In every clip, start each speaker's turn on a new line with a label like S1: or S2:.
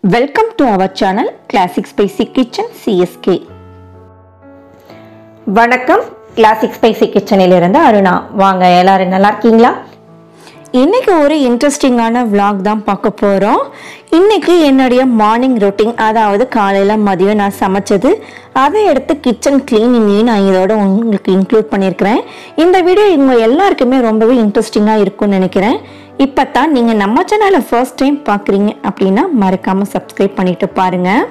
S1: welcome to our channel classic spicy kitchen CSK வணக்கம் classic spicy கிச்சனில் இருந்து அருணா வாங்க எல்லாரும் நல்லா இருக்கீங்களா இன்னைக்கு ஒரு இன்ட்ரெஸ்டிங்கான vlog தான் பார்க்க போகிறோம் இன்னைக்கு என்னுடைய மார்னிங் ரொட்டீன் அதாவது காலையில் மதியம் நான் சமைச்சது அதை எடுத்து கிச்சன் கிளீனிங்கையும் நான் இதோட உங்களுக்கு இன்க்ளூட் பண்ணியிருக்கிறேன் இந்த வீடியோ இவங்க எல்லாருக்குமே ரொம்பவே இன்ட்ரெஸ்டிங்காக இருக்கும்னு நினைக்கிறேன் இப்போ தான் நீங்கள் நம்ம சேனலை ஃபர்ஸ்ட் டைம் பார்க்குறீங்க அப்படின்னா மறக்காமல் சப்ஸ்கிரைப் பண்ணிட்டு பாருங்கள்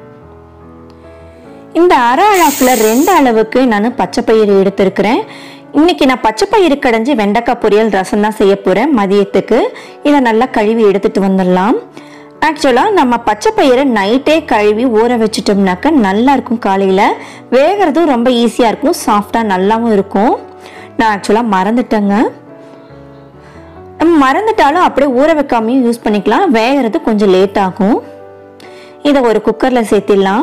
S1: இந்த அரை அழாக்கில் ரெண்டு அளவுக்கு நான் பச்சை பயிறு எடுத்திருக்கிறேன் இன்னைக்கு நான் பச்சை பயிறு கடைஞ்சி வெண்டைக்காய் பொரியல் ரசம் தான் செய்ய போகிறேன் மதியத்துக்கு இதை நல்லா கழுவி எடுத்துட்டு வந்துடலாம் ஆக்சுவலாக நம்ம பச்சை பயிரை நைட்டே கழுவி ஊற வச்சிட்டோம்னாக்க நல்லா இருக்கும் காலையில் வேகிறதும் ரொம்ப ஈஸியாக இருக்கும் சாஃப்டாக நல்லாவும் இருக்கும் நான் ஆக்சுவலாக மறந்துட்டேங்க மறந்துட்டாலும் அப்படியே ஊற வைக்காமையும் யூஸ் பண்ணிக்கலாம் வேகிறது கொஞ்சம் லேட் ஆகும் இதை ஒரு குக்கரில் சேர்த்திடலாம்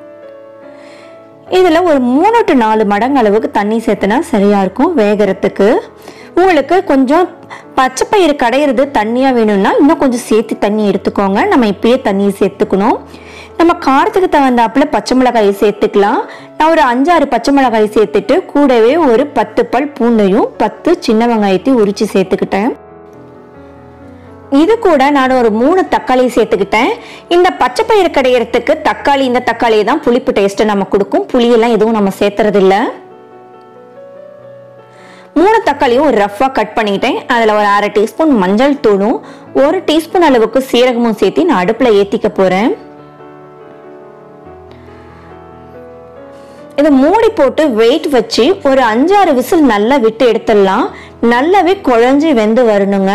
S1: இதில் ஒரு மூணு டு நாலு மடங்கு அளவுக்கு தண்ணி சேர்த்துனா சரியாக இருக்கும் வேகிறதுக்கு உங்களுக்கு கொஞ்சம் பச்சை பயிறு கடையிறது தண்ணியாக வேணும்னா இன்னும் கொஞ்சம் சேர்த்து தண்ணி எடுத்துக்கோங்க நம்ம இப்பயே தண்ணியை சேர்த்துக்கணும் நம்ம காரத்துக்கு தகுந்தாப்புல பச்சை மிளகாயை சேர்த்துக்கலாம் நான் ஒரு அஞ்சாறு பச்சை மிளகாய் சேர்த்துட்டு கூடவே ஒரு பத்து பல் பூண்டையும் பத்து சின்ன வெங்காயத்தையும் உரிச்சு சேர்த்துக்கிட்டேன் இது கூட நான் ஒரு மூணு தக்காளி சேர்த்துக்கிட்டேன் இந்த பச்சை பயிறு கடையிறதுக்கு தக்காளி இந்த தக்காளியை தான் புளிப்பு டேஸ்ட்டை நம்ம கொடுக்கும் புளியெல்லாம் எதுவும் நம்ம சேர்த்துறது இல்ல மூணு தக்காளியும் ஒரு ரஃப்பாக கட் பண்ணிட்டேன் அதில் ஒரு அரை டீஸ்பூன் மஞ்சள் தூளும் ஒரு டீஸ்பூன் அளவுக்கு சீரகமும் சேர்த்து நான் அடுப்பில் ஏற்றிக்க போகிறேன் இதை மூடி போட்டு வெயிட் வச்சு ஒரு அஞ்சாறு விசில் நல்லா விட்டு எடுத்துடலாம் நல்லாவே குழஞ்சி வெந்து வரணுங்க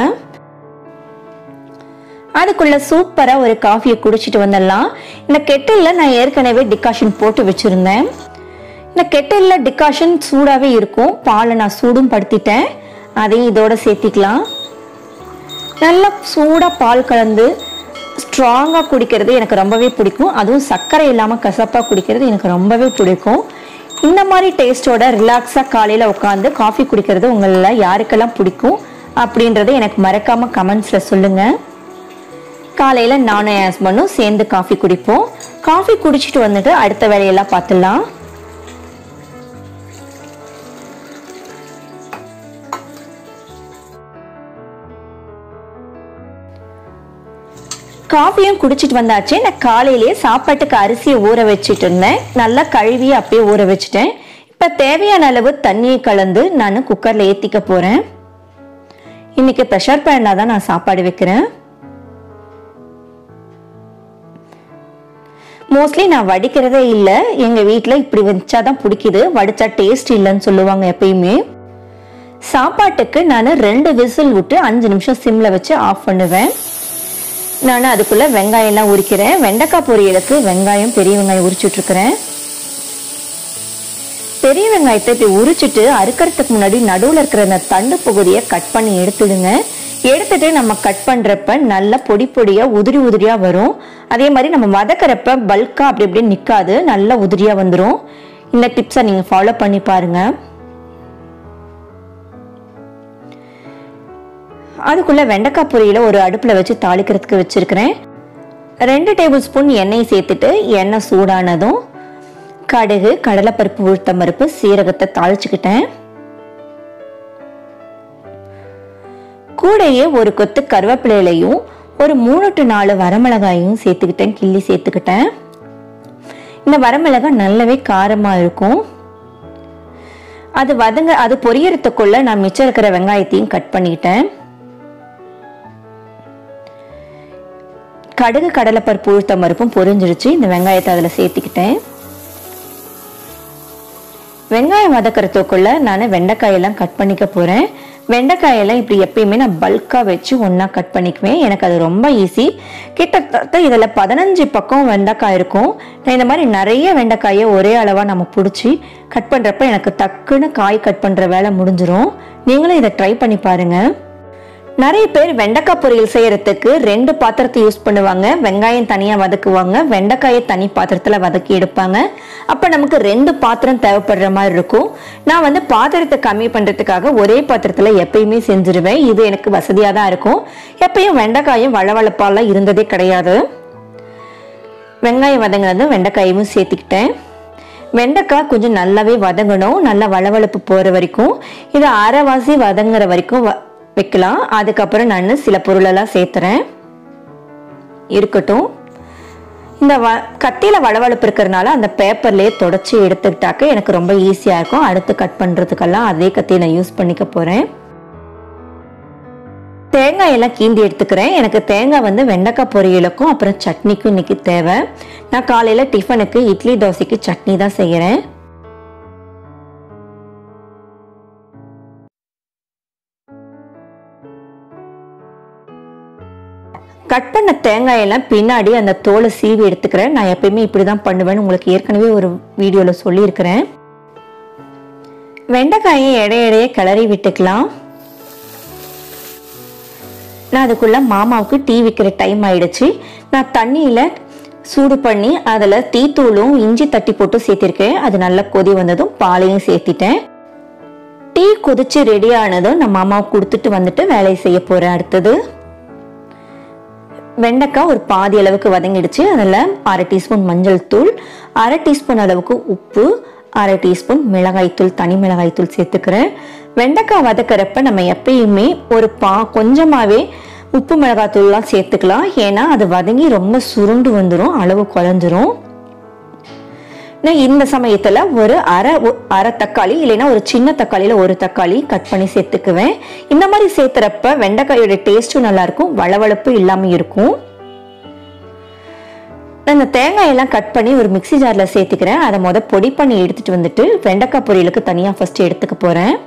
S1: அதுக்குள்ள சூப்பராக ஒரு காஃபியை குடிச்சிட்டு வந்துடலாம் இந்த கெட்டிலில் நான் ஏற்கனவே டிகாஷன் போட்டு வச்சுருந்தேன் இந்த கெட்டிலில் டிகாஷன் சூடாகவே இருக்கும் பாலை நான் சூடும் படுத்திட்டேன் அதையும் இதோட சேர்த்திக்கலாம் நல்லா சூடாக பால் கலந்து ஸ்ட்ராங்காக குடிக்கிறது எனக்கு ரொம்பவே பிடிக்கும் அதுவும் சர்க்கரை இல்லாமல் கசப்பாக குடிக்கிறது எனக்கு ரொம்பவே பிடிக்கும் இந்த மாதிரி டேஸ்ட்டோட ரிலாக்ஸாக காலையில் உட்காந்து காஃபி குடிக்கிறது உங்களில் யாருக்கெல்லாம் பிடிக்கும் அப்படின்றத எனக்கு மறக்காமல் கமெண்ட்ஸில் சொல்லுங்கள் காலையில் நானும் என் ஹஸ்பண்டும் சேர்ந்து காஃபி குடிப்போம் காஃபி குடிச்சிட்டு வந்துட்டு அடுத்த வேலையெல்லாம் பார்த்துடலாம் காஃபியும் குடிச்சிட்டு வந்தாச்சு நான் காலையிலேயே சாப்பாட்டுக்கு அரிசியை ஊற வச்சுட்டு இருந்தேன் நல்லா கழுவி அப்படியே ஊற வச்சுட்டேன் இப்போ தேவையான அளவு தண்ணியை கலந்து நான் குக்கரில் ஏற்றிக்க போகிறேன் இன்னைக்கு ப்ரெஷர் பேனில் தான் நான் சாப்பாடு வைக்கிறேன் மோஸ்ட்லி நான் வடிக்கிறதே இல்லை எங்கள் வீட்டில் இப்படி வச்சாதான் பிடிக்குது வடிச்சா டேஸ்ட் இல்லைன்னு சொல்லுவாங்க எப்பயுமே சாப்பாட்டுக்கு நான் ரெண்டு விசில் விட்டு அஞ்சு நிமிஷம் சிம்மில் வச்சு ஆஃப் பண்ணுவேன் நான் அதுக்குள்ளே வெங்காயம்லாம் உரிக்கிறேன் வெண்டைக்காய் பொரியலுக்கு வெங்காயம் பெரிய வெங்காயம் உரிச்சுட்டு இருக்கிறேன் பெரிய வெங்காயத்தை இப்படி உரிச்சிட்டு அறுக்கிறதுக்கு முன்னாடி நடுவில் இருக்கிற அந்த தண்டு பகுதியை கட் பண்ணி எடுத்துடுங்க எடுத்துட்டு நம்ம கட் பண்றப்ப நல்லா பொடி பொடியா உதிரி உதிரியா வரும் அதே மாதிரி நம்ம வதக்கிறப்ப பல்கா அப்படி இப்படி நிக்காது நல்லா உதிரியா வந்துடும் இந்த டிப்ஸை நீங்க ஃபாலோ பண்ணி பாருங்க அதுக்குள்ள வெண்டைக்காய் பொரியல ஒரு அடுப்புல வச்சு தாளிக்கிறதுக்கு வச்சிருக்கிறேன் ரெண்டு டேபிள் ஸ்பூன் எண்ணெய் சேர்த்துட்டு எண்ணெய் சூடானதும் கடுகு கடலைப்பருப்பு உளுத்தம் பருப்பு சீரகத்தை தாளிச்சுக்கிட்டேன் கூடையே ஒரு கொத்து கருவேப்பிலையிலையும் ஒரு மூணு டு நாலு வரமிளகாயும் சேர்த்துக்கிட்டேன் கிள்ளி சேர்த்துக்கிட்டேன் இந்த வரமிளகாய் நல்லாவே காரமாக இருக்கும் அது வதங்க அது பொரியறதுக்குள்ள நான் மிச்சம் இருக்கிற வெங்காயத்தையும் கட் பண்ணிட்டேன் கடுகு கடலைப்பருப்பு உளுத்தம் பருப்பும் பொரிஞ்சிருச்சு இந்த வெங்காயத்தை அதில் சேர்த்துக்கிட்டேன் வெங்காயம் வதக்கிறதுக்குள்ள நான் வெண்டைக்காயெல்லாம் கட் பண்ணிக்க போகிறேன் வெண்டைக்காயெல்லாம் இப்படி எப்பயுமே நான் பல்காக வச்சு ஒன்றா கட் பண்ணிக்குவேன் எனக்கு அது ரொம்ப ஈஸி கிட்டத்தட்ட இதில் பதினஞ்சு பக்கம் வெண்டைக்காய் இருக்கும் நான் இந்த மாதிரி நிறைய வெண்டைக்காயை ஒரே அளவாக நம்ம பிடிச்சி கட் பண்ணுறப்ப எனக்கு டக்குன்னு காய் கட் பண்ணுற வேலை முடிஞ்சிரும் நீங்களும் இதை ட்ரை பண்ணி பாருங்கள் நிறைய பேர் வெண்டைக்காய் பொரியல் செய்யறதுக்கு ரெண்டு பாத்திரத்தை யூஸ் பண்ணுவாங்க வெங்காயம் தனியாக வதக்குவாங்க வெண்டைக்காயை தனி பாத்திரத்தில் வதக்கி எடுப்பாங்க அப்போ நமக்கு ரெண்டு பாத்திரம் தேவைப்படுற மாதிரி இருக்கும் நான் வந்து பாத்திரத்தை கம்மி பண்ணுறதுக்காக ஒரே பாத்திரத்தில் எப்பயுமே செஞ்சிருவேன் இது எனக்கு வசதியாக தான் இருக்கும் எப்பயும் வெண்டைக்காயும் வளவளப்பாலாம் இருந்ததே கிடையாது வெங்காயம் வதங்கினதும் வெண்டைக்காயும் சேர்த்துக்கிட்டேன் வெண்டைக்காய் கொஞ்சம் நல்லாவே வதங்கணும் நல்லா வளவளப்பு போகிற வரைக்கும் இது அரைவாசி வதங்குற வரைக்கும் வ- வைக்கலாம் அதுக்கப்புறம் நான் சில பொருளெல்லாம் சேர்த்துறேன் இருக்கட்டும் இந்த வ கத்தியில் வளவளப்பு இருக்கிறனால அந்த பேப்பர்லேயே தொடச்சி எடுத்துக்கிட்டாக்க எனக்கு ரொம்ப ஈஸியாக இருக்கும் அடுத்து கட் பண்ணுறதுக்கெல்லாம் அதே கத்தியை நான் யூஸ் பண்ணிக்க போகிறேன் தேங்காய் எல்லாம் கீந்தி எடுத்துக்கிறேன் எனக்கு தேங்காய் வந்து வெண்டைக்காய் பொரியலுக்கும் அப்புறம் சட்னிக்கும் இன்னைக்கு தேவை நான் காலையில் டிஃபனுக்கு இட்லி தோசைக்கு சட்னி தான் செய்கிறேன் கட் பண்ண தேங்காயெல்லாம் பின்னாடி அந்த தோலை சீவி எடுத்துக்கிறேன் நான் எப்பயுமே இப்படி தான் பண்ணுவேன்னு உங்களுக்கு ஏற்கனவே ஒரு வீடியோவில் சொல்லியிருக்கிறேன் வெண்டைக்காயை இடையிடையே கிளறி விட்டுக்கலாம் நான் அதுக்குள்ள மாமாவுக்கு டீ விற்கிற டைம் ஆயிடுச்சு நான் தண்ணியில் சூடு பண்ணி அதில் டீத்தூளும் இஞ்சி தட்டி போட்டு சேர்த்திருக்கேன் அது நல்லா கொதி வந்ததும் பாலையும் சேர்த்திட்டேன் டீ கொதிச்சு ரெடி ஆனதும் நான் மாமாவுக்கு கொடுத்துட்டு வந்துட்டு வேலையை செய்ய போகிறேன் அடுத்தது வெண்டைக்காய் ஒரு பாதி அளவுக்கு வதங்கிடுச்சு அதில் அரை டீஸ்பூன் மஞ்சள் தூள் அரை டீஸ்பூன் அளவுக்கு உப்பு அரை டீஸ்பூன் மிளகாய்த்தூள் தனி மிளகாய்த்தூள் சேர்த்துக்கிறேன் வெண்டைக்காய் வதக்கிறப்ப நம்ம எப்பயுமே ஒரு பா கொஞ்சமாகவே உப்பு மிளகாய்த்தூள்லாம் சேர்த்துக்கலாம் ஏன்னா அது வதங்கி ரொம்ப சுருண்டு வந்துடும் அளவு குறைஞ்சிரும் நான் இந்த சமயத்தில் ஒரு அரை ஒ- அரை தக்காளி இல்லைன்னா ஒரு சின்ன தக்காளியில் ஒரு தக்காளி கட் பண்ணி சேர்த்துக்குவேன் இந்த மாதிரி சேர்த்துறப்ப வெண்டைக்காயோட டேஸ்ட்டும் நல்லா இருக்கும் வளவளப்பு இல்லாமல் இருக்கும் நான் இந்த தேங்காயெல்லாம் கட் பண்ணி ஒரு மிக்ஸி ஜாரில் சேர்த்துக்கிறேன் அதை முத பொடி பண்ணி எடுத்துட்டு வந்துட்டு வெண்டைக்காய் பொரியலுக்கு தனியாக ஃபர்ஸ்ட் எடுத்துக்க போகிறேன்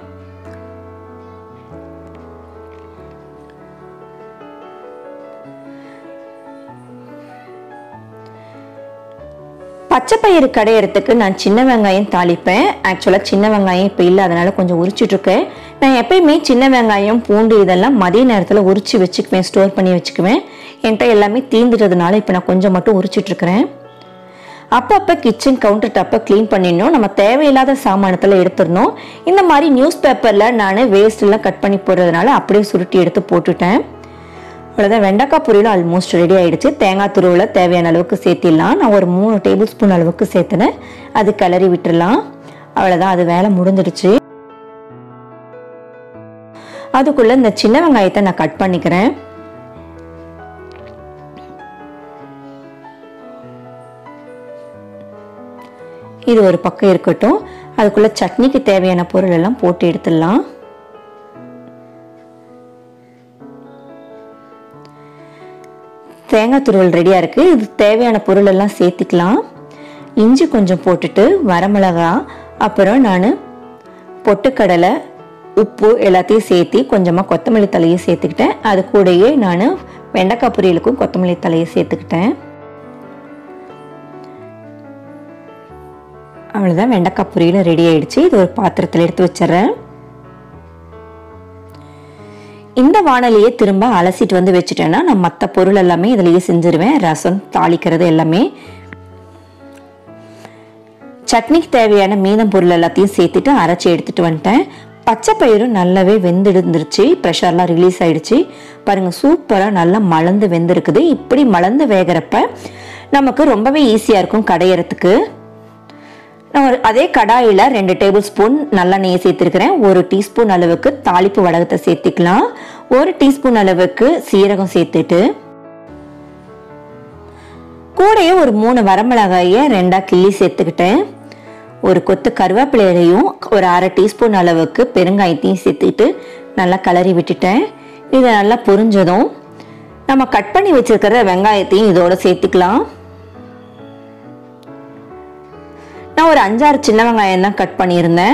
S1: பச்சைப்பயிறு கடையிறதுக்கு நான் சின்ன வெங்காயம் தாளிப்பேன் ஆக்சுவலாக சின்ன வெங்காயம் இப்போ இல்லை அதனால கொஞ்சம் உரிச்சிட்டு இருக்கேன் நான் எப்பயுமே சின்ன வெங்காயம் பூண்டு இதெல்லாம் மதிய நேரத்தில் உரிச்சு வச்சுக்குவேன் ஸ்டோர் பண்ணி வச்சுக்குவேன் என்கிட்ட எல்லாமே தீந்துறதுனால இப்போ நான் கொஞ்சம் மட்டும் உரிச்சிட்டு இருக்கிறேன் அப்பப்போ கிச்சன் கவுண்டர் டாப்பை க்ளீன் பண்ணிடணும் நம்ம தேவையில்லாத சாமானத்தில் எடுத்துடணும் இந்த மாதிரி நியூஸ் பேப்பரில் நான் வேஸ்ட்லாம் கட் பண்ணி போடுறதுனால அப்படியே சுருட்டி எடுத்து போட்டுட்டேன் அவ்வளோதான் வெண்டைக்காய் பொரியலும் ஆல்மோஸ்ட் ரெடி ஆயிடுச்சு தேங்காய் துருவில் தேவையான அளவுக்கு சேர்த்திடலாம் நான் ஒரு மூணு டேபிள் ஸ்பூன் அளவுக்கு சேர்த்துனேன் அது கிளறி விட்டுறலாம் அவ்வளோதான் அது வேலை முடிஞ்சிடுச்சு அதுக்குள்ள இந்த சின்ன வெங்காயத்தை நான் கட் பண்ணிக்கிறேன் இது ஒரு பக்கம் இருக்கட்டும் அதுக்குள்ள சட்னிக்கு தேவையான பொருள் எல்லாம் போட்டு எடுத்துடலாம் தேங்காய் துருவல் ரெடியாக இருக்குது இது தேவையான பொருள் எல்லாம் சேர்த்துக்கலாம் இஞ்சி கொஞ்சம் போட்டுட்டு வரமிளகா அப்புறம் நான் பொட்டுக்கடலை உப்பு எல்லாத்தையும் சேர்த்து கொஞ்சமாக கொத்தமல்லி தலையை சேர்த்துக்கிட்டேன் அது கூடயே நான் வெண்டைக்காய் பொரியலுக்கும் கொத்தமல்லி தலையை சேர்த்துக்கிட்டேன் அவ்வளோதான் வெண்டைக்காய் பொரியலும் ரெடி ஆயிடுச்சு இது ஒரு பாத்திரத்தில் எடுத்து வச்சிடுறேன் இந்த வானலியை திரும்ப அலசிட்டு வந்து வச்சுட்டேன்னா நான் மற்ற பொருள் எல்லாமே இதுலயே செஞ்சிருவேன் ரசம் தாளிக்கிறது எல்லாமே சட்னிக்கு தேவையான மீதம் பொருள் எல்லாத்தையும் சேர்த்துட்டு அரைச்சி எடுத்துட்டு வந்துட்டேன் பச்சை பயிரும் நல்லாவே வெந்திருந்துருச்சு ப்ரெஷர்லாம் ரிலீஸ் ஆயிடுச்சு பாருங்க சூப்பராக நல்லா மலர்ந்து வெந்திருக்குது இப்படி மலர்ந்து வேகிறப்ப நமக்கு ரொம்பவே ஈஸியாக இருக்கும் கடையறதுக்கு நான் ஒரு அதே கடாயில் ரெண்டு டேபிள் ஸ்பூன் நல்லெண்ணெயை சேர்த்துருக்கிறேன் ஒரு டீஸ்பூன் அளவுக்கு தாளிப்பு வடகத்தை சேர்த்துக்கலாம் ஒரு டீஸ்பூன் அளவுக்கு சீரகம் சேர்த்துட்டு கூடயே ஒரு மூணு வரமிளகாயை ரெண்டா கிள்ளி சேர்த்துக்கிட்டேன் ஒரு கொத்து கருவேப்பிலையையும் ஒரு அரை டீஸ்பூன் அளவுக்கு பெருங்காயத்தையும் சேர்த்துக்கிட்டு நல்லா கிளறி விட்டுட்டேன் இது நல்லா பொரிஞ்சதும் நம்ம கட் பண்ணி வச்சிருக்கிற வெங்காயத்தையும் இதோட சேர்த்துக்கலாம் நான் ஒரு அஞ்சாறு சின்ன வெங்காயம் தான் கட் பண்ணியிருந்தேன்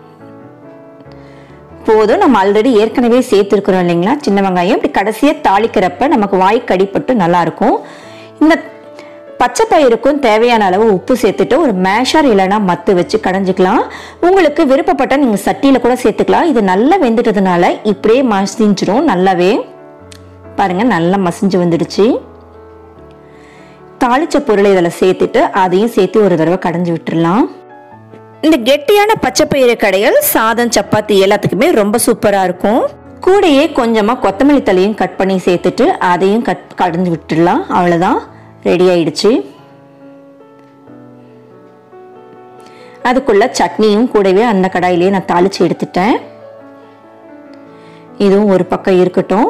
S1: போதும் நம்ம ஆல்ரெடி ஏற்கனவே சேர்த்துருக்குறோம் இல்லைங்களா சின்ன வெங்காயம் இப்படி கடைசியாக தாளிக்கிறப்ப நமக்கு வாய் கடிப்பட்டு நல்லா இருக்கும் இந்த பச்சை பயிருக்கும் தேவையான அளவு உப்பு சேர்த்துட்டு ஒரு மேஷர் இல்லைன்னா மத்து வச்சு கடைஞ்சிக்கலாம் உங்களுக்கு விருப்பப்பட்ட நீங்கள் சட்டியில் கூட சேர்த்துக்கலாம் இது நல்லா வெந்துட்டதுனால இப்படியே மசிஞ்சிரும் நல்லாவே பாருங்க நல்லா மசிஞ்சு வந்துடுச்சு தாளிச்ச பொருளை இதில் சேர்த்துட்டு அதையும் சேர்த்து ஒரு தடவை கடைஞ்சி விட்டுறலாம் இந்த கெட்டியான பச்சைப்பயிறு கடைகள் சாதம் சப்பாத்தி எல்லாத்துக்குமே ரொம்ப சூப்பராக இருக்கும் கூடையே கொஞ்சமாக கொத்தமல்லி தலையும் கட் பண்ணி சேர்த்துட்டு அதையும் கட் கடைஞ்சி விட்டுடலாம் அவ்வளோதான் ரெடி ஆயிடுச்சு அதுக்குள்ள சட்னியும் கூடவே அந்த கடாயிலேயே நான் தாளிச்சு எடுத்துட்டேன் இதுவும் ஒரு பக்கம் இருக்கட்டும்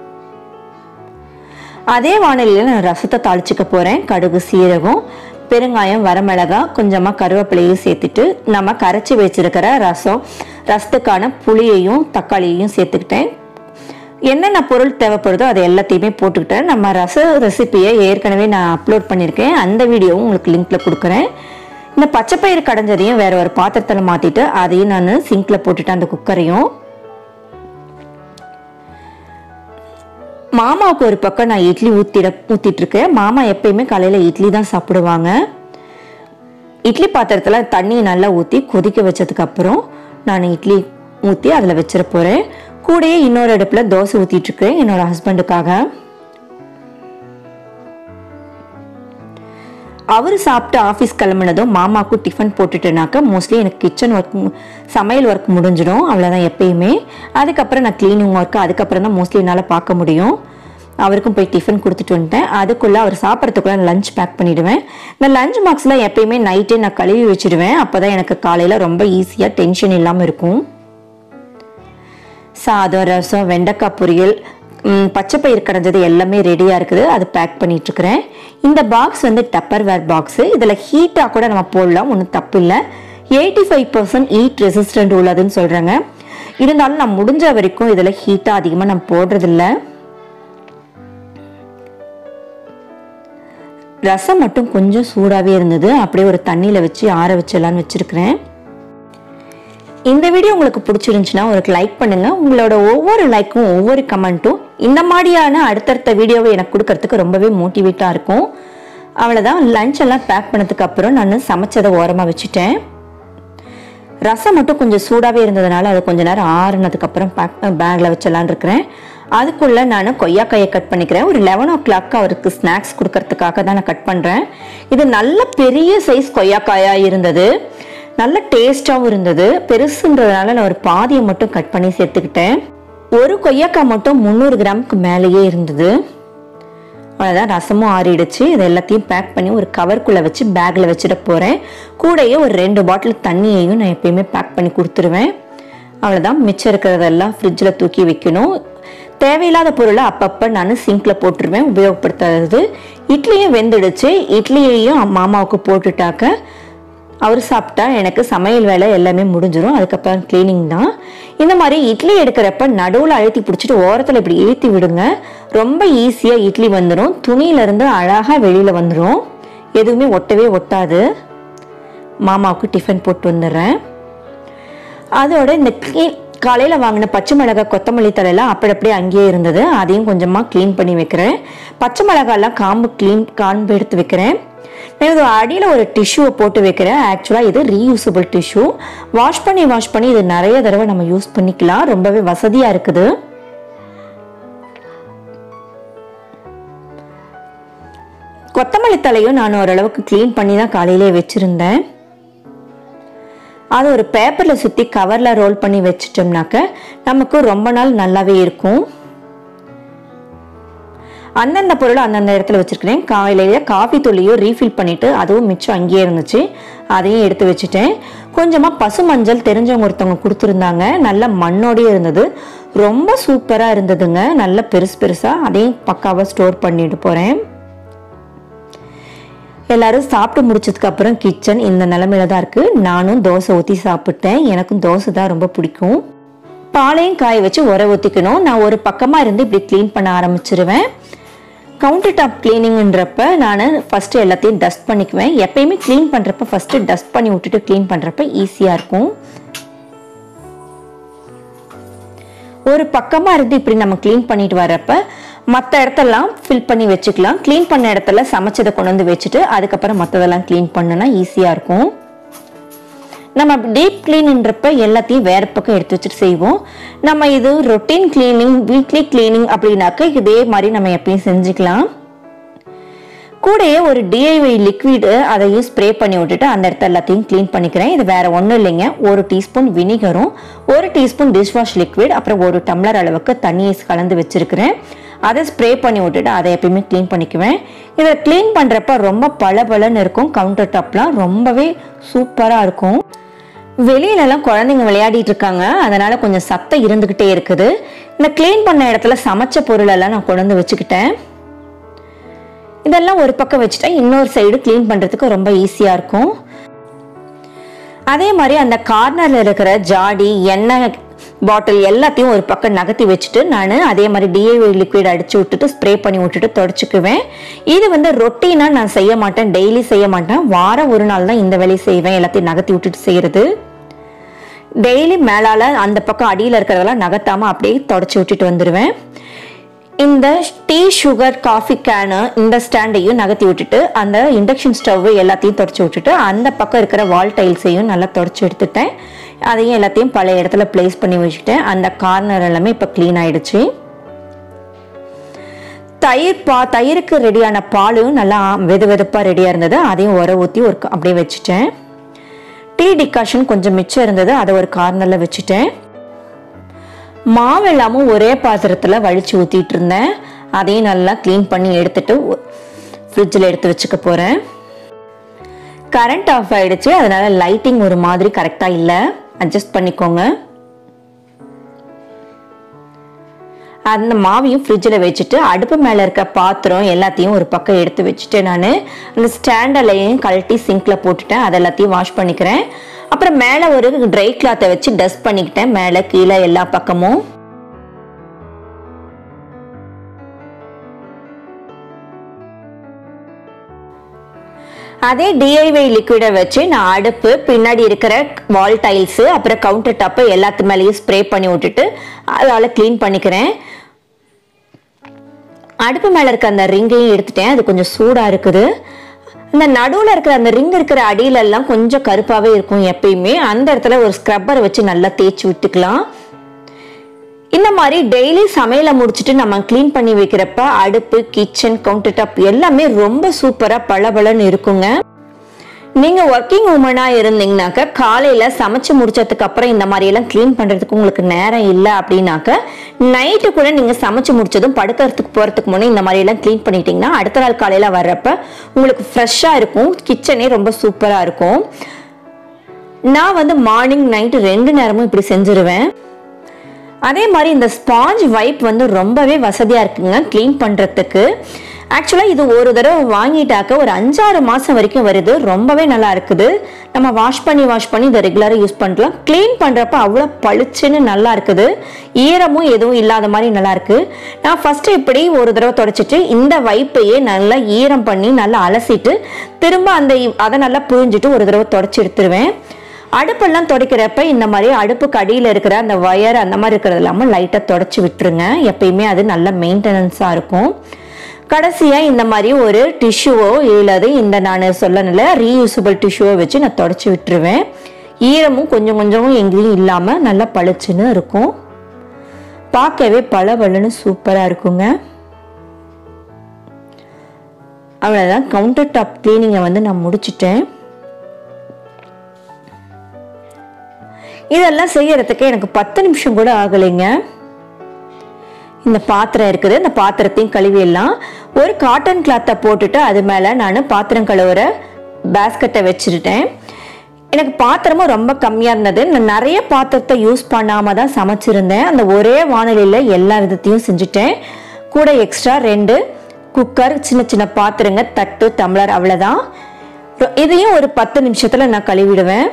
S1: அதே வானிலையில் நான் ரசத்தை தாளிச்சுக்க போகிறேன் கடுகு சீரகம் பெருங்காயம் வரமிளகா கொஞ்சமாக கருவேப்பிலையும் சேர்த்துட்டு நம்ம கரைச்சி வச்சிருக்கிற ரசம் ரசத்துக்கான புளியையும் தக்காளியையும் சேர்த்துக்கிட்டேன் என்னென்ன பொருள் தேவைப்படுதோ அதை எல்லாத்தையுமே போட்டுக்கிட்டேன் நம்ம ரச ரெசிபியை ஏற்கனவே நான் அப்லோட் பண்ணியிருக்கேன் அந்த வீடியோவும் உங்களுக்கு லிங்க்ல கொடுக்குறேன் இந்த பச்சைப்பயிறு கடைஞ்சதையும் வேற ஒரு பாத்திரத்தில் மாற்றிட்டு அதையும் நான் சிங்க்ல போட்டுட்டேன் அந்த குக்கரையும் மாமாவுக்கு ஒரு பக்கம் நான் இட்லி ஊத்திட ஊத்திட்டு இருக்கேன் மாமா எப்பயுமே காலையில இட்லி தான் சாப்பிடுவாங்க இட்லி பாத்திரத்துல தண்ணி நல்லா ஊற்றி கொதிக்க வச்சதுக்கு அப்புறம் நான் இட்லி ஊற்றி அதில் வச்சிட போறேன் கூடயே இன்னொரு அடுப்புல தோசை ஊத்திட்டு இருக்கேன் என்னோட ஹஸ்பண்டுக்காக அவர் சாப்பிட்டு ஆஃபீஸ் கிளம்புனதும் மாமாவுக்கும் டிஃபன் போட்டுட்டேனாக்க மோஸ்ட்லி எனக்கு கிச்சன் ஒர்க் சமையல் ஒர்க் முடிஞ்சிடும் அவ்வளோதான் எப்பயுமே அதுக்கப்புறம் நான் க்ளீனிங் ஒர்க்கு அதுக்கப்புறம் தான் மோஸ்ட்லி என்னால் பார்க்க முடியும் அவருக்கும் போய் டிஃபன் கொடுத்துட்டு வந்துட்டேன் அதுக்குள்ளே அவர் சாப்பிட்றதுக்குள்ள லஞ்ச் பேக் பண்ணிடுவேன் இந்த லஞ்ச் பாக்ஸில் எப்பயுமே நைட்டே நான் கழுவி வச்சிடுவேன் அப்போ தான் எனக்கு காலையில் ரொம்ப ஈஸியாக டென்ஷன் இல்லாமல் இருக்கும் சாதம் ரசம் வெண்டைக்காய் பொரியல் ம், பச்சைப்பயிறு கடைஞ்சது எல்லாமே ரெடியாக இருக்குது அது பேக் பண்ணிட்டு இருக்கிறேன் இந்த பாக்ஸ் வந்து டப்பர் வேர் பாக்ஸு இதில் ஹீட்டாக கூட நம்ம போடலாம் ஒன்றும் தப்பு இல்லை eighty five percent heat resistant உள்ளதுன்னு சொல்கிறாங்க இருந்தாலும் நான் முடிஞ்ச வரைக்கும் இதில் ஹீட்டாக அதிகமாக நான் போடுறதில்ல ரசம் மட்டும் கொஞ்சம் சூடாகவே இருந்தது அப்படியே ஒரு தண்ணியில் வச்சு ஆற வச்சிடலான்னு வச்சுருக்கிறேன் இந்த வீடியோ உங்களுக்கு பிடிச்சிருந்துச்சுன்னா ஒரு லைக் பண்ணுங்க உங்களோட ஒவ்வொரு லைக்கும் ஒவ்வொரு கமெண்ட்டும் இந்த மாதிரியான அடுத்தடுத்த வீடியோவை எனக்கு கொடுக்கறதுக்கு ரொம்பவே மோட்டிவேட்டாக இருக்கும் அவ்வளோதான் லஞ்ச் எல்லாம் பேக் பண்ணதுக்கு அப்புறம் நான் சமைச்சதை ஓரமாக வச்சுட்டேன் ரசம் மட்டும் கொஞ்சம் சூடாகவே இருந்ததுனால அது கொஞ்ச நேரம் ஆறுனதுக்கு அப்புறம் பேக் பேக்கில் வச்சிடலான்னு இருக்கிறேன் அதுக்குள்ளே நான் கொய்யாக்காயை கட் பண்ணிக்கிறேன் ஒரு லெவன் ஓ கிளாக் அவருக்கு ஸ்நாக்ஸ் கொடுக்கறதுக்காக தான் நான் கட் பண்ணுறேன் இது நல்ல பெரிய சைஸ் கொய்யாக்காயாக இருந்தது நல்ல டேஸ்டாகவும் இருந்தது பெருசுன்றதுனால நான் ஒரு பாதியை மட்டும் கட் பண்ணி சேர்த்துக்கிட்டேன் ஒரு கொய்யாக்காய் மட்டும் முந்நூறு கிராமுக்கு மேலேயே இருந்தது அவ்வளோதான் ரசமும் ஆறிடுச்சு இது எல்லாத்தையும் பேக் பண்ணி ஒரு கவர்க்குள்ளே வச்சு பேக்கில் வச்சிட போகிறேன் கூடயே ஒரு ரெண்டு பாட்டில் தண்ணியையும் நான் எப்பயுமே பேக் பண்ணி கொடுத்துருவேன் அவ்வளோதான் மிச்சம் இருக்கிறதெல்லாம் ஃப்ரிட்ஜில் தூக்கி வைக்கணும் தேவையில்லாத பொருளை அப்பப்போ நான் சிங்கில் போட்டுருவேன் உபயோகப்படுத்தாதது இட்லியும் வெந்துடுச்சு இட்லியையும் மாமாவுக்கு போட்டுட்டாக்க அவர் சாப்பிட்டா எனக்கு சமையல் வேலை எல்லாமே முடிஞ்சிடும் அதுக்கப்புறம் க்ளீனிங் தான் இந்த மாதிரி இட்லி எடுக்கிறப்ப நடுவில் அழுத்தி பிடிச்சிட்டு ஓரத்தில் இப்படி ஏற்றி விடுங்க ரொம்ப ஈஸியாக இட்லி வந்துடும் துணியிலேருந்து அழகாக வெளியில் வந்துடும் எதுவுமே ஒட்டவே ஒட்டாது மாமாவுக்கு டிஃபன் போட்டு வந்துடுறேன் அதோட இந்த க்ளீன் காலையில் வாங்கின பச்சை மிளகாய் கொத்தமல்லி தலையெல்லாம் அப்படி அப்படியே அங்கேயே இருந்தது அதையும் கொஞ்சமாக க்ளீன் பண்ணி வைக்கிறேன் பச்சை மிளகாயெல்லாம் காம்பு க்ளீன் காம்பு எடுத்து வைக்கிறேன் நான் இது அடியில் ஒரு டிஷ்யூவை போட்டு வைக்கிறேன் ஆக்சுவலாக இது ரீயூசபிள் டிஷ்யூ வாஷ் பண்ணி வாஷ் பண்ணி இது நிறைய தடவை நம்ம யூஸ் பண்ணிக்கலாம் ரொம்பவே வசதியாக இருக்குது கொத்தமல்லி தலையும் நான் ஓரளவுக்கு க்ளீன் பண்ணி தான் காலையிலே வச்சுருந்தேன் அது ஒரு பேப்பரில் சுற்றி கவரில் ரோல் பண்ணி வச்சிட்டோம்னாக்க நமக்கு ரொம்ப நாள் நல்லாவே இருக்கும் அந்தந்த பொருளை அந்தந்த இடத்துல வச்சிருக்கிறேன் காலையிலேயே காஃபி தூளியும் ரீஃபில் பண்ணிட்டு அதுவும் மிச்சம் அங்கேயே இருந்துச்சு அதையும் எடுத்து வச்சுட்டேன் கொஞ்சமாக பசு மஞ்சள் தெரிஞ்சவங்க ஒருத்தவங்க கொடுத்துருந்தாங்க நல்ல மண்ணோடயே இருந்தது ரொம்ப சூப்பராக இருந்ததுங்க நல்ல பெருசு பெருசாக அதையும் பக்காவாக ஸ்டோர் பண்ணிட்டு போகிறேன் எல்லாரும் சாப்பிட்டு முடிச்சதுக்கு அப்புறம் கிச்சன் இந்த நிலமையில தான் இருக்கு நானும் தோசை ஊற்றி சாப்பிட்டேன் எனக்கும் தோசை தான் ரொம்ப பிடிக்கும் பாலையும் காய வச்சு உர ஊற்றிக்கணும் நான் ஒரு பக்கமாக இருந்து இப்படி க்ளீன் பண்ண ஆரம்பிச்சிருவேன் கவுண்டர் டாப் கிளீனிங்ன்றப்ப நான் ஃபஸ்ட்டு எல்லாத்தையும் டஸ்ட் பண்ணிக்குவேன் எப்பயுமே க்ளீன் பண்ணுறப்ப ஃபஸ்ட்டு டஸ்ட் பண்ணி விட்டுட்டு க்ளீன் பண்ணுறப்ப ஈஸியாக இருக்கும் ஒரு பக்கமாக இருந்து இப்படி நம்ம க்ளீன் பண்ணிட்டு வர்றப்ப மற்ற இடத்தெல்லாம் ஃபில் பண்ணி வச்சுக்கலாம் க்ளீன் பண்ண இடத்துல சமைச்சதை கொண்டு வந்து வச்சுட்டு அதுக்கப்புறம் மற்றதெல்லாம் க்ளீன் பண்ணுனா ஈஸியாக இருக்கும் நம்ம டீப் க்ளீன்ன்றப்ப எல்லாத்தையும் வேற பக்கம் எடுத்து வச்சுட்டு செய்வோம் நம்ம இது ரொட்டீன் க்ளீனிங் வீக்லி க்ளீனிங் அப்படின்னாக்க இதே மாதிரி நம்ம எப்பயும் செஞ்சுக்கலாம் கூடயே ஒரு டிஐவை லிக்விடு அதையும் ஸ்ப்ரே பண்ணி விட்டுட்டு அந்த இடத்த எல்லாத்தையும் க்ளீன் பண்ணிக்கிறேன் இது வேற ஒன்றும் இல்லைங்க ஒரு டீஸ்பூன் வினிகரும் ஒரு டீஸ்பூன் டிஷ் வாஷ் லிக்விட் அப்புறம் ஒரு டம்ளர் அளவுக்கு தண்ணியை கலந்து வச்சிருக்கிறேன் அதை ஸ்ப்ரே பண்ணி விட்டுட்டு அதை எப்பயுமே க்ளீன் பண்ணிக்குவேன் இதை க்ளீன் பண்ணுறப்ப ரொம்ப பளபளன்னு இருக்கும் கவுண்டர் டாப்லாம் ரொம்பவே சூப்பராக இருக்கும் வெளியிலலாம் குழந்தைங்க விளையாடிட்டு இருக்காங்க அதனால கொஞ்சம் சத்தம் இருந்துக்கிட்டே இருக்குது இந்த க்ளீன் பண்ண இடத்துல சமைச்ச பொருள் எல்லாம் நான் கொண்டு வந்து வச்சுக்கிட்டேன் இதெல்லாம் ஒரு பக்கம் வச்சுட்டா இன்னொரு சைடு க்ளீன் பண்ணுறதுக்கு ரொம்ப ஈஸியாக இருக்கும் அதே மாதிரி அந்த கார்னரில் இருக்கிற ஜாடி எண்ணெய் பாட்டில் எல்லாத்தையும் ஒரு பக்கம் நகர்த்தி வச்சுட்டு நான் அதே மாதிரி டிஐவி லிக்விட் அடிச்சு விட்டுட்டு ஸ்ப்ரே பண்ணி விட்டுட்டு தொடச்சிக்குவேன் இது வந்து ரொட்டீனாக நான் செய்ய மாட்டேன் டெய்லி செய்ய மாட்டேன் வாரம் ஒரு நாள் தான் இந்த வேலையை செய்வேன் எல்லாத்தையும் நகர்த்தி விட்டுட்டு செய்கிறது டெய்லி மேலால் அந்த பக்கம் அடியில் இருக்கிறதெல்லாம் நகர்த்தாமல் அப்படியே தொடச்சி விட்டுட்டு வந்துடுவேன் இந்த டீ சுகர் காஃபி கேனு இந்த ஸ்டாண்டையும் நகர்த்தி விட்டுட்டு அந்த இண்டக்ஷன் ஸ்டவ் எல்லாத்தையும் தொடச்சி விட்டுட்டு அந்த பக்கம் இருக்கிற வால் டைல்ஸையும் நல்லா தொடச்சி எடுத்துட்டேன் அதையும் எல்லாத்தையும் பழைய இடத்துல பிளேஸ் பண்ணி வச்சுட்டேன் அந்த கார்னர் எல்லாமே இப்போ க்ளீன் ஆயிடுச்சு தயிர் பா தயிருக்கு ரெடியான பாலும் நல்லா வெது வெதுப்பாக ரெடியாக இருந்தது அதையும் உர ஊற்றி ஒரு க- அப்படியே வச்சுட்டேன் டீ டிகாஷன் கொஞ்சம் மிச்சம் இருந்தது அதை ஒரு கார்னரில் வச்சுட்டேன் மாவு எல்லாமும் ஒரே பாத்திரத்தில் வலிச்சு ஊற்றிட்டு இருந்தேன் அதையும் நல்லா க்ளீன் பண்ணி எடுத்துட்டு ஃப்ரிட்ஜில் எடுத்து வச்சுக்க போகிறேன் கரண்ட் ஆஃப் ஆயிடுச்சு அதனால லைட்டிங் ஒரு மாதிரி கரெக்டாக இல்லை அட்ஜஸ்ட் பண்ணிக்கோங்க அந்த மாவையும் ஃப்ரிட்ஜில் வச்சுட்டு அடுப்பு மேலே இருக்க பாத்திரம் எல்லாத்தையும் ஒரு பக்கம் எடுத்து வச்சுட்டு நான் அந்த ஸ்டாண்டலையும் கழட்டி சிங்கில் போட்டுட்டேன் அது எல்லாத்தையும் வாஷ் பண்ணிக்கிறேன் அப்புறம் மேலே ஒரு ட்ரை கிளாத்தை வச்சு டஸ்ட் பண்ணிக்கிட்டேன் மேலே கீழே எல்லா பக்கமும் அதே டிஐவை லிக்விடை வச்சு நான் அடுப்பு பின்னாடி இருக்கிற வால் டைல்ஸு அப்புறம் கவுண்டர் டாப்பு எல்லாத்து மேலேயும் ஸ்ப்ரே பண்ணி விட்டுட்டு அதால் க்ளீன் பண்ணிக்கிறேன் அடுப்பு மேலே இருக்க அந்த ரிங்கையும் எடுத்துட்டேன் அது கொஞ்சம் சூடாக இருக்குது இந்த நடுவில் இருக்கிற அந்த ரிங் இருக்கிற அடியில எல்லாம் கொஞ்சம் கருப்பாகவே இருக்கும் எப்பயுமே அந்த இடத்துல ஒரு ஸ்க்ரப்பரை வச்சு நல்லா தேய்ச்சி விட்டுக்கலாம் இந்த மாதிரி டெய்லி சமையலை முடிச்சுட்டு நம்ம க்ளீன் பண்ணி வைக்கிறப்ப அடுப்பு கிச்சன் கவுண்டர் டாப் எல்லாமே ரொம்ப சூப்பராக பளபளன்னு இருக்குங்க நீங்க ஒர்க்கிங் உமனா இருந்தீங்கனாக்க காலையில சமைச்சு முடிச்சதுக்கு அப்புறம் இந்த மாதிரி எல்லாம் க்ளீன் பண்றதுக்கு உங்களுக்கு நேரம் இல்லை அப்படின்னாக்க நைட்டு கூட நீங்க சமைச்சு முடிச்சதும் படுக்கிறதுக்கு போறதுக்கு முன்னே இந்த மாதிரி எல்லாம் க்ளீன் பண்ணிட்டீங்கன்னா அடுத்த நாள் காலையில வர்றப்ப உங்களுக்கு ஃப்ரெஷ்ஷா இருக்கும் கிச்சனே ரொம்ப சூப்பரா இருக்கும் நான் வந்து மார்னிங் நைட்டு ரெண்டு நேரமும் இப்படி செஞ்சிருவேன் அதே மாதிரி இந்த ஸ்பாஞ்ச் வைப் வந்து ரொம்பவே வசதியாக இருக்குங்க க்ளீன் பண்ணுறதுக்கு ஆக்சுவலாக இது ஒரு தடவை வாங்கிட்டாக்க ஒரு அஞ்சாறு மாதம் வரைக்கும் வருது ரொம்பவே நல்லா இருக்குது நம்ம வாஷ் பண்ணி வாஷ் பண்ணி இதை ரெகுலராக யூஸ் பண்ணலாம் க்ளீன் பண்ணுறப்ப அவ்வளோ பளிச்சுன்னு நல்லா இருக்குது ஈரமும் எதுவும் இல்லாத மாதிரி நல்லா இருக்கு நான் ஃபஸ்ட்டு இப்படி ஒரு தடவை தொடச்சிட்டு இந்த வைப்பையே நல்லா ஈரம் பண்ணி நல்லா அலசிட்டு திரும்ப அந்த அதை நல்லா புழிஞ்சிட்டு ஒரு தடவை தொடச்சி எடுத்துருவேன் அடுப்பெல்லாம் துடைக்கிறப்ப இந்த மாதிரி அடுப்புக்கு அடியில் இருக்கிற அந்த ஒயர் அந்த மாதிரி இருக்கிறது இல்லாமல் லைட்டாக தொடச்சி விட்டுருங்க எப்பயுமே அது நல்ல மெயின்டெனன்ஸாக இருக்கும் கடைசியாக இந்த மாதிரி ஒரு டிஷ்யூவோ இல்லாது இந்த நான் சொல்லணும்ல ரீயூசபிள் டிஷ்யூவோ வச்சு நான் தொடச்சி விட்டுருவேன் ஈரமும் கொஞ்சம் கொஞ்சமும் எங்கேயும் இல்லாமல் நல்லா பளிச்சுன்னு இருக்கும் பார்க்கவே பளபளன்னு சூப்பராக இருக்குங்க அவ்வளோதான் கவுண்டர் டாப் க்ளீனிங்கை வந்து நான் முடிச்சிட்டேன் இதெல்லாம் செய்யறதுக்கு எனக்கு பத்து நிமிஷம் கூட ஆகலைங்க இந்த பாத்திரம் இருக்குது இந்த பாத்திரத்தையும் கழுவிடலாம் ஒரு காட்டன் கிளாத்தை போட்டுட்டு அது மேலே நான் பாத்திரம் கழுவுற பேஸ்கெட்டை வச்சுருட்டேன் எனக்கு பாத்திரமும் ரொம்ப கம்மியாக இருந்தது நான் நிறைய பாத்திரத்தை யூஸ் பண்ணாமல் தான் சமைச்சிருந்தேன் அந்த ஒரே வானொலியில் எல்லா விதத்தையும் செஞ்சுட்டேன் கூட எக்ஸ்ட்ரா ரெண்டு குக்கர் சின்ன சின்ன பாத்திரங்க தட்டு டம்ளர் அவ்வளோதான் இதையும் ஒரு பத்து நிமிஷத்தில் நான் கழுவிடுவேன்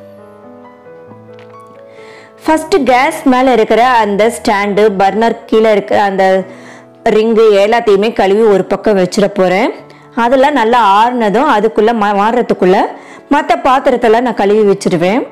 S1: ஃபஸ்ட்டு கேஸ் மேலே இருக்கிற அந்த ஸ்டாண்டு பர்னர் கீழே இருக்கிற அந்த ரிங்கு எல்லாத்தையுமே கழுவி ஒரு பக்கம் வச்சிட போகிறேன் அதெல்லாம் நல்லா ஆறுனதும் அதுக்குள்ளே மா மாறுறதுக்குள்ளே மற்ற பாத்திரத்தெல்லாம் நான் கழுவி வச்சிருவேன்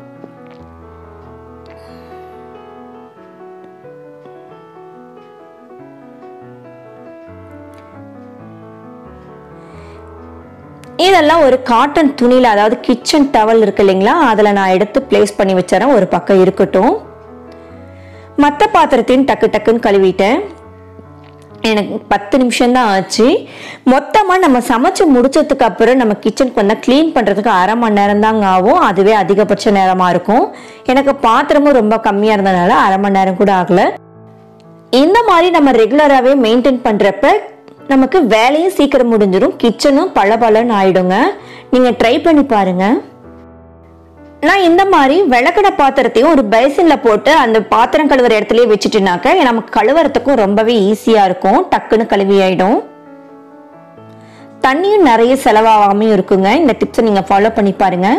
S1: இதெல்லாம் ஒரு காட்டன் துணியில் அதாவது கிச்சன் டவல் இருக்கு இல்லைங்களா அதில் நான் எடுத்து ப்ளேஸ் பண்ணி வச்சுறேன் ஒரு பக்கம் இருக்கட்டும் மற்ற பாத்திரத்தையும் டக்கு டக்குன்னு கழுவிட்டேன் எனக்கு பத்து நிமிஷம் தான் ஆச்சு மொத்தமாக நம்ம சமைச்சு முடிச்சதுக்கு அப்புறம் நம்ம கிச்சனுக்கு வந்தால் க்ளீன் பண்ணுறதுக்கு அரை மணி நேரம் தாங்க ஆகும் அதுவே அதிகபட்ச நேரமாக இருக்கும் எனக்கு பாத்திரமும் ரொம்ப கம்மியாக இருந்ததுனால அரை மணி நேரம் கூட ஆகலை இந்த மாதிரி நம்ம ரெகுலராகவே மெயின்டைன் பண்ணுறப்ப நமக்கு வேலையும் சீக்கிரம் முடிஞ்சிடும் கிச்சனும் பளபளன்னு ஆயிடுங்க நீங்க ட்ரை பண்ணி பாருங்க நான் இந்த மாதிரி விளக்கடை பாத்திரத்தையும் ஒரு பேசின்ல போட்டு அந்த பாத்திரம் கழுவுற இடத்துலயே வச்சுட்டுனாக்க நமக்கு கழுவுறதுக்கும் ரொம்பவே ஈஸியா இருக்கும் டக்குன்னு கழுவி ஆயிடும் தண்ணியும் நிறைய செலவாகாமையும் இருக்குங்க இந்த டிப்ஸை நீங்க ஃபாலோ பண்ணி பாருங்க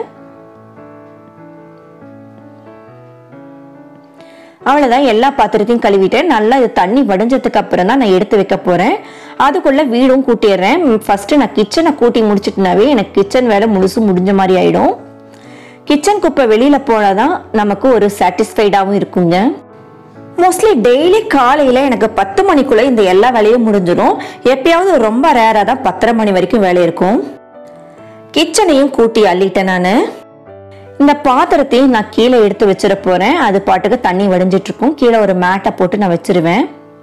S1: அவ்வளோதான் எல்லா பாத்திரத்தையும் கழுவிட்டு நல்லா இது தண்ணி வடிஞ்சதுக்கு அப்புறம் தான் நான் எடுத்து வைக்க போறேன் அதுக்குள்ள வீடும் கூட்டிடுறேன் ஃபர்ஸ்ட் நான் கிச்சனை கூட்டி முடிச்சிட்டுனாவே எனக்கு கிச்சன் வேலை முழுசு முடிஞ்ச மாதிரி ஆயிடும் கிச்சன் குப்பை வெளியில போனாதான் நமக்கு ஒரு சாட்டிஸ்ஃபைடாகவும் இருக்குங்க மோஸ்ட்லி டெய்லி காலையில எனக்கு பத்து மணிக்குள்ள இந்த எல்லா வேலையும் முடிஞ்சிடும் எப்பயாவது ரொம்ப ரேரா தான் பத்தரை மணி வரைக்கும் வேலை இருக்கும் கிச்சனையும் கூட்டி அள்ளிட்டேன் நான் இந்த பாத்திரத்தையும் நான் கீழே எடுத்து வச்சிட போறேன் அது பாட்டுக்கு தண்ணி வடிஞ்சிட்டு இருக்கும் கீழே ஒரு மேட்டை போட்டு நான் வச்சிருவேன்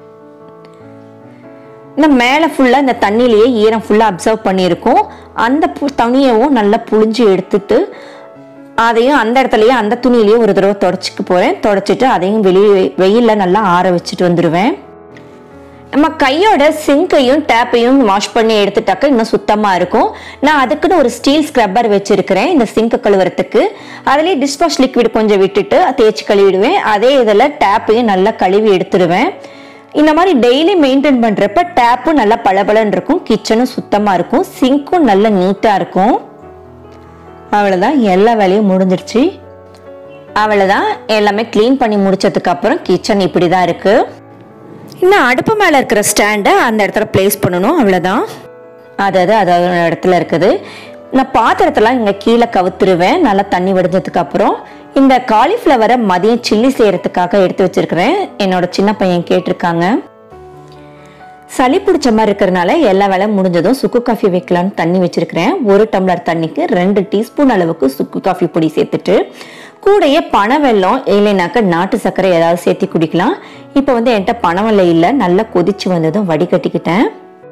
S1: இந்த மேலே ஃபுல்லாக இந்த தண்ணியிலேயே ஈரம் ஃபுல்லாக அப்சர்வ் பண்ணியிருக்கோம் அந்த பு தண்ணியவும் நல்லா புழிஞ்சு எடுத்துட்டு அதையும் அந்த இடத்துலயே அந்த துணியிலேயே ஒரு தடவை தொடச்சிக்க போகிறேன் தொடச்சிட்டு அதையும் வெளியே வெயிலில் நல்லா ஆற வச்சுட்டு வந்துடுவேன் நம்ம கையோட சிங்கையும் டேப்பையும் வாஷ் பண்ணி எடுத்துட்டாக்க இன்னும் சுத்தமாக இருக்கும் நான் அதுக்குன்னு ஒரு ஸ்டீல் ஸ்க்ரப்பர் வச்சிருக்கிறேன் இந்த சிங்கை கழுவுறதுக்கு அதுலேயே டிஷ்வாஷ் லிக்விட் கொஞ்சம் விட்டுட்டு தேய்ச்சி கழுவிடுவேன் அதே இதில் டேப்பையும் நல்லா கழுவி எடுத்துடுவேன் இந்த மாதிரி டெய்லி மெயின்டைன் பண்ணுறப்ப டேப்பும் நல்லா பளபளன்னு இருக்கும் கிச்சனும் சுத்தமாக இருக்கும் சிங்க்கும் நல்லா நீட்டாக இருக்கும் அவ்வளோதான் எல்லா வேலையும் முடிஞ்சிருச்சு அவ்வளோதான் எல்லாமே க்ளீன் பண்ணி முடிச்சதுக்கு அப்புறம் கிச்சன் இப்படி தான் இருக்குது இன்னும் அடுப்பு மேலே இருக்கிற ஸ்டாண்டை அந்த இடத்துல ப்ளேஸ் பண்ணணும் அவ்வளோதான் அது அது அது அதோட இடத்துல இருக்குது நான் பாத்திரத்தெல்லாம் இங்கே கீழே கவுத்துருவேன் நல்லா தண்ணி வடிஞ்சதுக்கு அப்புறம் இந்த காலிஃப்ளவரை மதியம் சில்லி செய்யறதுக்காக எடுத்து வச்சிருக்கிறேன் என்னோட சின்ன பையன் கேட்டிருக்காங்க சளி பிடிச்ச மாதிரி இருக்கிறனால எல்லா வேலையும் முடிஞ்சதும் சுக்கு காஃபி வைக்கலான்னு தண்ணி வச்சிருக்கிறேன் ஒரு டம்ளர் தண்ணிக்கு ரெண்டு டீஸ்பூன் அளவுக்கு சுக்கு காஃபி பொடி சேர்த்துட்டு கூடயே பனை வெல்லம் இல்லைனாக்க நாட்டு சர்க்கரை ஏதாவது சேர்த்து குடிக்கலாம் இப்போ வந்து என்கிட்ட பனை வெல்லம் இல்லை நல்லா கொதிச்சு வந்ததும் வடிகட்டிக்கிட்டேன்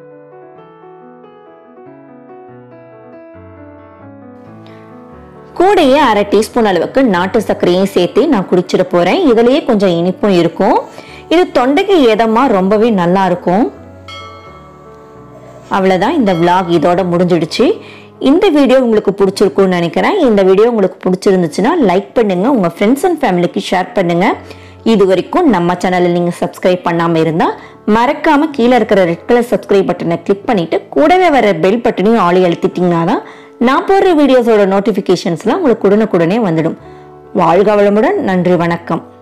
S1: கூடயே அரை டீஸ்பூன் அளவுக்கு நாட்டு சர்க்கரையும் சேர்த்து நான் குடிச்சிட போறேன் இதுலயே கொஞ்சம் இனிப்பும் இருக்கும் இது தொண்டைக்கு ஏதமா ரொம்பவே நல்லா இருக்கும் அவ்வளோதான் இந்த vlog இதோட முடிஞ்சிடுச்சு இந்த வீடியோ உங்களுக்கு பிடிச்சிருக்கும்னு நினைக்கிறேன் இந்த வீடியோ உங்களுக்கு பிடிச்சிருந்துச்சுன்னா லைக் பண்ணுங்க உங்க ஃப்ரெண்ட்ஸ் அண்ட் ஃபேமிலிக்கு ஷேர் பண்ணுங்க இது வரைக்கும் நம்ம சேனலில் நீங்கள் சப்ஸ்கிரைப் பண்ணாமல் இருந்தால் மறக்காம கீழே இருக்கிற ரெட் கலர் சப்ஸ்கிரைப் பட்டனை கிளிக் பண்ணிட்டு கூடவே வர பெல் பட்டனையும் ஆளி அழுத்திட்டீங்கன்னா தான் நான் போடுற வீடியோஸோட நோட்டிஃபிகேஷன்ஸ்லாம் உங்களுக்கு உடனுக்குடனே வந்துடும் வாழ்க வளமுடன் நன்றி வணக்கம்